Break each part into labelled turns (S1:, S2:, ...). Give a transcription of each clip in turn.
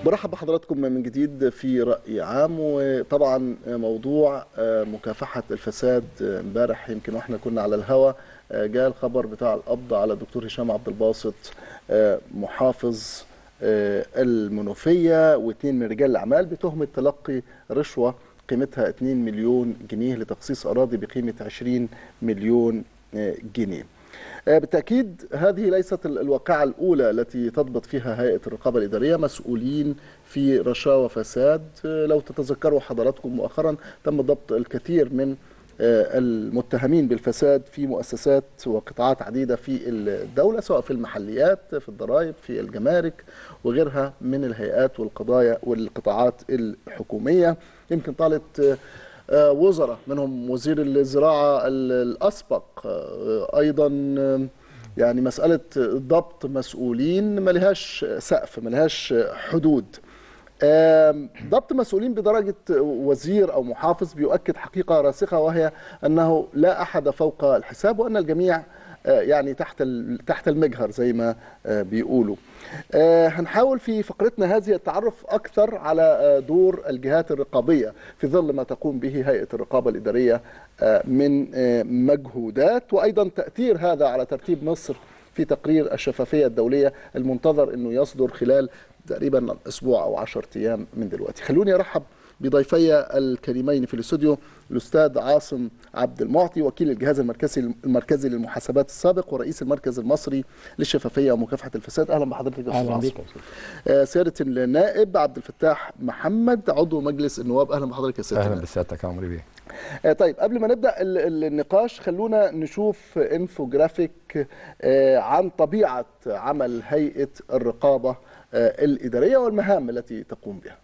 S1: برحب بحضراتكم من جديد في رأي عام وطبعا موضوع مكافحة الفساد امبارح يمكن واحنا كنا على الهوا جاء الخبر بتاع القبض على الدكتور هشام عبد الباسط محافظ المنوفية واثنين من رجال الأعمال بتهمة تلقي رشوة قيمتها 2 مليون جنيه لتخصيص أراضي بقيمة 20 مليون جنيه بالتأكيد هذه ليست الواقعة الأولى التي تضبط فيها هيئة الرقابة الإدارية مسؤولين في رشاوى فساد لو تتذكروا حضراتكم مؤخرا تم ضبط الكثير من المتهمين بالفساد في مؤسسات وقطاعات عديدة في الدولة سواء في المحليات في الضرائب في الجمارك وغيرها من الهيئات والقضايا والقطاعات الحكومية يمكن طالت وزراء منهم وزير الزراعة الأسبق أيضا يعني مسألة ضبط مسؤولين ما لهاش سقف ما لهاش حدود ضبط مسؤولين بدرجة وزير أو محافظ بيؤكد حقيقة راسخة وهي أنه لا أحد فوق الحساب وأن الجميع يعني تحت تحت المجهر زي ما بيقولوا هنحاول في فقرتنا هذه التعرف أكثر على دور الجهات الرقابية في ظل ما تقوم به هيئة الرقابة الإدارية من مجهودات وأيضا تأثير هذا على ترتيب مصر في تقرير الشفافية الدولية المنتظر أنه يصدر خلال تقريبا أسبوع أو عشرة أيام من دلوقتي خلوني أرحب بضيفي الكريمين في الاستوديو الاستاذ عاصم عبد المعطي وكيل الجهاز المركزي المركزي للمحاسبات السابق ورئيس المركز المصري للشفافيه ومكافحه الفساد اهلا بحضرتك
S2: يا استاذ عاصم
S1: آه سياده النائب عبد الفتاح محمد عضو مجلس النواب اهلا بحضرتك يا سياده
S2: اهلا بسيادتك يا عمرو بيه
S1: آه طيب قبل ما نبدا النقاش خلونا نشوف انفوجرافيك آه عن طبيعه عمل هيئه الرقابه الاداريه والمهام التي تقوم بها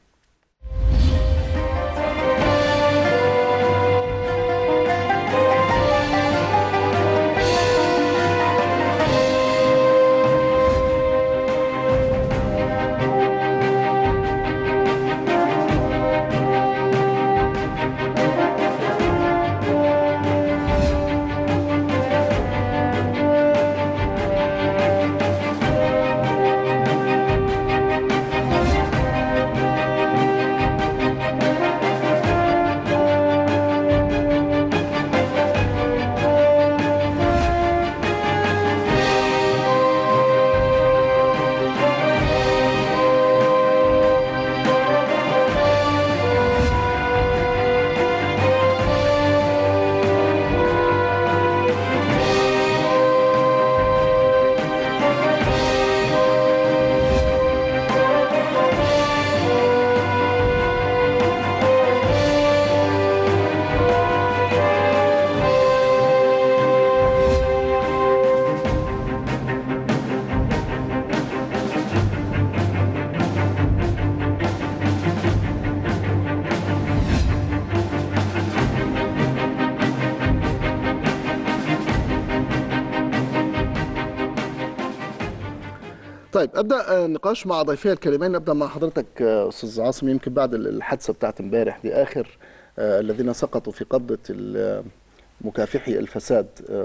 S1: طيب ابدا نقاش مع ضيفي الكريمين نبدا مع حضرتك استاذ عاصم يمكن بعد الحادثه بتاعت امبارح دي اخر الذين سقطوا في قبضه مكافحي الفساد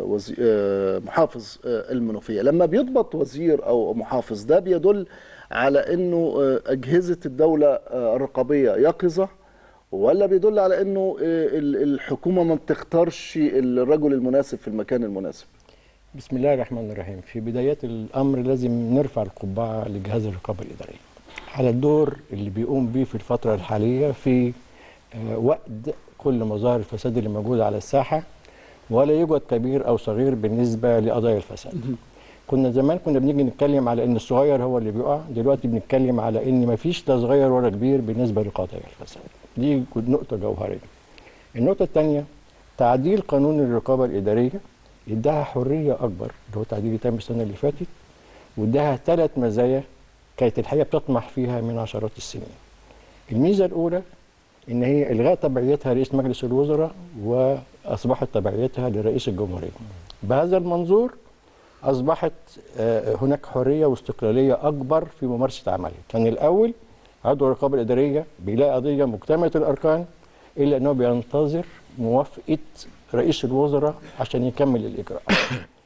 S1: محافظ المنوفيه لما بيضبط وزير او محافظ ده بيدل على انه اجهزه الدوله الرقابيه يقظه ولا بيدل على انه الحكومه ما بتختارش الرجل المناسب في المكان المناسب
S2: بسم الله الرحمن الرحيم في بدايات الامر لازم نرفع القبعه لجهاز الرقابه الاداريه على الدور اللي بيقوم به في الفتره الحاليه في وقت كل مظاهر الفساد اللي موجوده على الساحه ولا يوجد كبير او صغير بالنسبه لقضايا الفساد كنا زمان كنا بنيجي نتكلم على ان الصغير هو اللي بيقع دلوقتي بنتكلم على ان ما فيش لا صغير ولا كبير بالنسبه لقضايا الفساد دي نقطه جوهريه النقطه الثانيه تعديل قانون الرقابه الاداريه اداها حريه اكبر اللي هو تعديل تم السنه اللي فاتت واداها ثلاث مزايا كانت الحقيقه بتطمح فيها من عشرات السنين. الميزه الاولى ان هي الغاء تبعيتها رئيس مجلس الوزراء واصبحت تبعيتها لرئيس الجمهوريه. بهذا المنظور اصبحت هناك حريه واستقلاليه اكبر في ممارسه عمله. كان الاول عضو الرقابه الاداريه بيلاقي قضيه مكتمله الاركان الا انه بينتظر موافقه رئيس الوزراء عشان يكمل الاجراء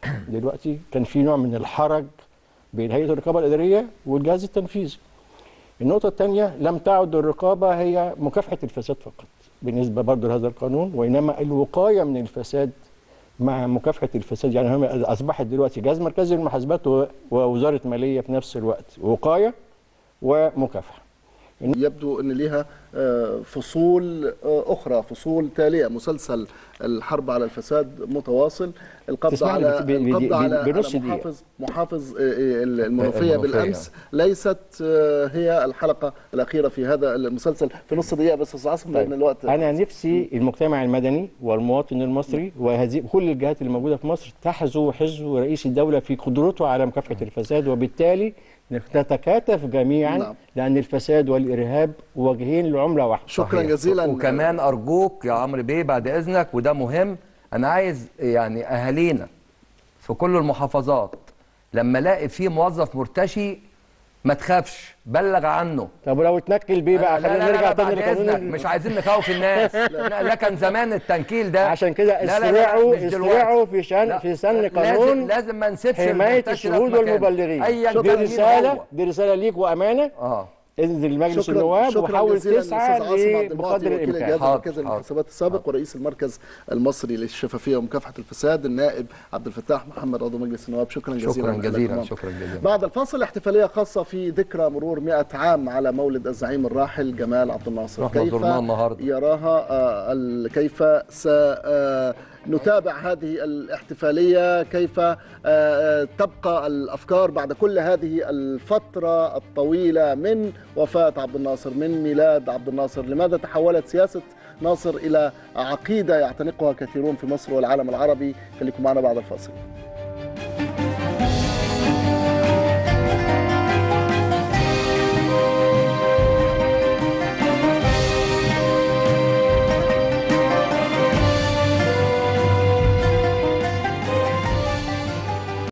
S2: دلوقتي كان في نوع من الحرج بين هيئه الرقابه الاداريه والجهاز التنفيذي النقطة الثانية لم تعد الرقابة هي مكافحة الفساد فقط بالنسبة برضه لهذا القانون وإنما الوقاية من الفساد مع مكافحة الفساد يعني هم أصبحت دلوقتي جهاز مركزي للمحاسبات و- ووزارة مالية في نفس الوقت وقاية ومكافحة
S1: يبدو ان ليها آه، فصول آه، اخرى فصول تاليه مسلسل الحرب على الفساد متواصل القبض
S2: تسمعني
S1: على
S2: بت- ب- ب-
S1: القبض
S2: ب-
S1: على, على
S2: بنص دقيقة.
S1: محافظ محافظ آه، آه، المنوفيه
S3: المنوفية.
S1: بالامس ليست آه، هي الحلقه الاخيره في هذا المسلسل في نص دقيقه بس استاذ عاصم لان الوقت
S2: أنا نفسي المجتمع المدني والمواطن المصري وهذه كل الجهات اللي موجودة في مصر تحظو حزو رئيس الدولة في قدرته على مكافحة الفساد وبالتالي نتكاتف جميعا
S1: نعم.
S2: لأن الفساد والإرهاب وجهين لعملة واحدة
S1: شكرا
S3: صحيح.
S1: جزيلا
S3: وكمان ارجوك يا عمرو بيه بعد اذنك وده مهم انا عايز يعني اهالينا في كل المحافظات لما الاقي في موظف مرتشي ما تخافش بلغ عنه
S2: طب ولو اتنكل بيه بقى
S3: لا لا
S2: خلينا
S3: لا
S2: نرجع
S3: لا
S2: تاني
S3: بعد اذنك
S2: لقانون
S3: مش عايزين نخوف الناس لا لا كان زمان التنكيل ده
S2: عشان كده
S3: لا لا لا
S2: اسرعوا
S3: مش دلوقتي.
S2: اسرعوا في شان
S3: لا،
S2: في سن
S3: لازم
S2: قانون
S3: لازم ما نسيبش
S2: حمايه
S3: المرتشي ده في
S2: الشهود
S3: مكانه.
S2: والمبلغين
S3: ايا
S2: دي
S3: كان مين
S2: رساله
S3: هو.
S2: دي رساله ليك وامانه
S3: اه
S2: انزل مجلس
S1: شكرا
S2: النواب
S1: شكرا
S2: وحاول
S1: جزيلا
S2: تسعى
S1: للاستاذ عاصم عبد المعطي
S2: بقدر
S1: وكيل
S2: الامكان
S1: الجهاز
S3: حاضر،
S1: المركزي
S3: حاضر.
S1: للمحاسبات السابق ورئيس المركز المصري للشفافيه ومكافحه الفساد النائب عبد الفتاح محمد عضو مجلس النواب شكرا جزيلا
S3: شكرا
S1: لك.
S3: جزيلا
S1: تمام.
S3: شكرا جزيلا
S1: بعد الفاصل احتفاليه خاصه في ذكرى مرور 100 عام على مولد الزعيم الراحل جمال عبد الناصر
S3: رحنا زرناه النهاردة.
S1: يراها آه، ال- كيف سنتابع هذه الاحتفاليه كيف آه، آه، تبقى الافكار بعد كل هذه الفتره الطويله من وفاه عبد الناصر من ميلاد عبد الناصر لماذا تحولت سياسه ناصر الى عقيده يعتنقها كثيرون في مصر والعالم العربي خليكم معنا بعد الفاصل